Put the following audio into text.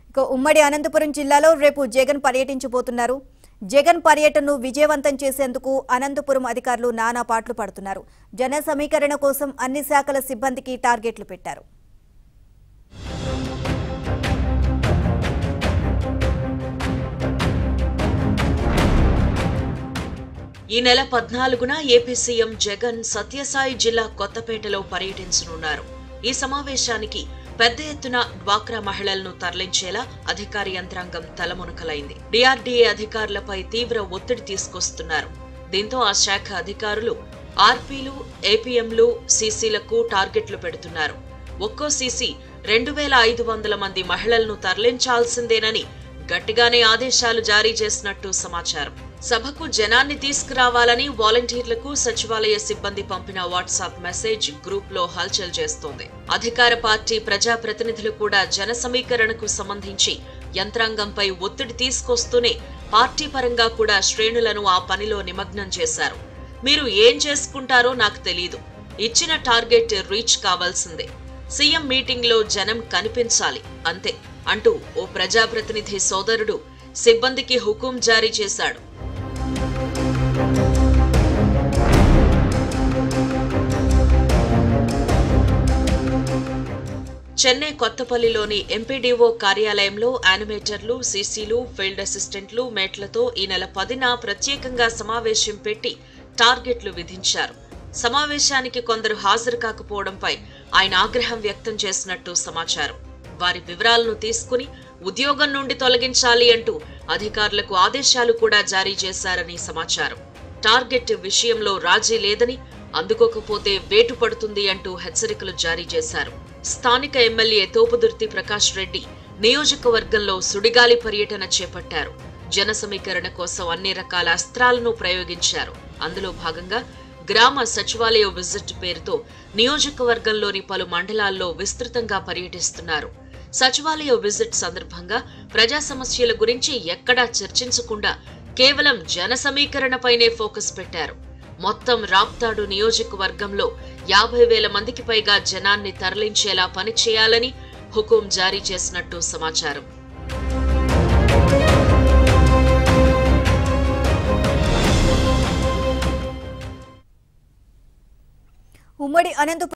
ఇక ఉమ్మడి అనంతపురం జిల్లాలో రేపు జగన్ పర్యటించబోతున్నారు జగన్ పర్యటనను విజయవంతం చేసేందుకు అనంతపురం అధికారులు నానా పాట్లు పడుతున్నారు జన సమీకరణ కోసం అన్ని శాఖల సిబ్బందికి టార్గెట్లు పెట్టారు ఈ నెల పద్నాలుగున ఏపీ సీఎం జగన్ సత్యసాయి జిల్లా కొత్తపేటలో పర్యటించనున్నారు ఈ సమావేశానికి పెద్ద ఎత్తున డ్వాక్రా మహిళలను తరలించేలా అధికార యంత్రాంగం తలమునకలైంది డిఆర్డీఏ అధికారులపై తీవ్ర ఒత్తిడి తీసుకొస్తున్నారు దీంతో ఆ శాఖ అధికారులు ఆర్పీలు ఏపీఎంలు సీసీలకు టార్గెట్లు పెడుతున్నారు ఒక్కో సీసీ రెండు వేల ఐదు వందల మంది మహిళలను తరలించాల్సిందేనని గట్టిగానే ఆదేశాలు జారీ చేసినట్టు సమాచారం సభకు జనాన్ని తీసుకురావాలని వాలంటీర్లకు సచివాలయ సిబ్బంది పంపిన వాట్సాప్ మెసేజ్ గ్రూప్ లో హల్చల్ చేస్తోంది అధికార పార్టీ ప్రజాప్రతినిధులు కూడా జన సమీకరణకు సంబంధించి యంత్రాంగంపై ఒత్తిడి తీసుకొస్తూనే పార్టీ పరంగా కూడా శ్రేణులను ఆ పనిలో నిమగ్నం చేశారు మీరు ఏం చేసుకుంటారో నాకు తెలియదు ఇచ్చిన టార్గెట్ రీచ్ కావాల్సిందే సీఎం మీటింగ్ లో జనం కనిపించాలి అంతే అంటూ ఓ ప్రజాప్రతినిధి సోదరుడు సిబ్బందికి హుకుం జారీ చేశాడు చెన్నై కొత్తపల్లిలోని ఎంపీడీఓ కార్యాలయంలో యానిమేటర్లు సీసీలు ఫీల్డ్ అసిస్టెంట్లు మేట్లతో ఈ నెల పదిన ప్రత్యేకంగా సమావేశం పెట్టి టార్గెట్లు విధించారు సమావేశానికి కొందరు హాజరు కాకపోవడంపై ఆయన ఆగ్రహం వ్యక్తం చేసినట్టు సమాచారం వారి వివరాలను తీసుకుని ఉద్యోగం నుండి తొలగించాలి అంటూ అధికారులకు ఆదేశాలు కూడా జారీ చేశారని సమాచారం టార్గెట్ విషయంలో రాజీ లేదని అందుకోకపోతే వేటు పడుతుంది అంటూ హెచ్చరికలు జారీ చేశారు స్థానిక ఎమ్మెల్యే తోపుదుర్తి ప్రకాష్ రెడ్డి నియోజకవర్గంలో సుడిగాలి పర్యటన చేపట్టారు జన సమీకరణ కోసం అన్ని రకాల అస్త్రాలను ప్రయోగించారు అందులో భాగంగా గ్రామ సచివాలయ విజిట్ పేరుతో నియోజకవర్గంలోని పలు మండలాల్లో విస్తృతంగా పర్యటిస్తున్నారు సచివాలయ విజిట్ సందర్భంగా ప్రజా సమస్యల గురించి ఎక్కడా చర్చించకుండా కేవలం జన సమీకరణపైనే ఫోకస్ పెట్టారు మొత్తం రాప్తాడు నియోజకవర్గంలో యాభై వేల మందికి పైగా జనాన్ని తరలించేలా పనిచేయాలని హుకుం జారీ చేసినట్టు సమాచారం ఉమ్మడి అనంతపురం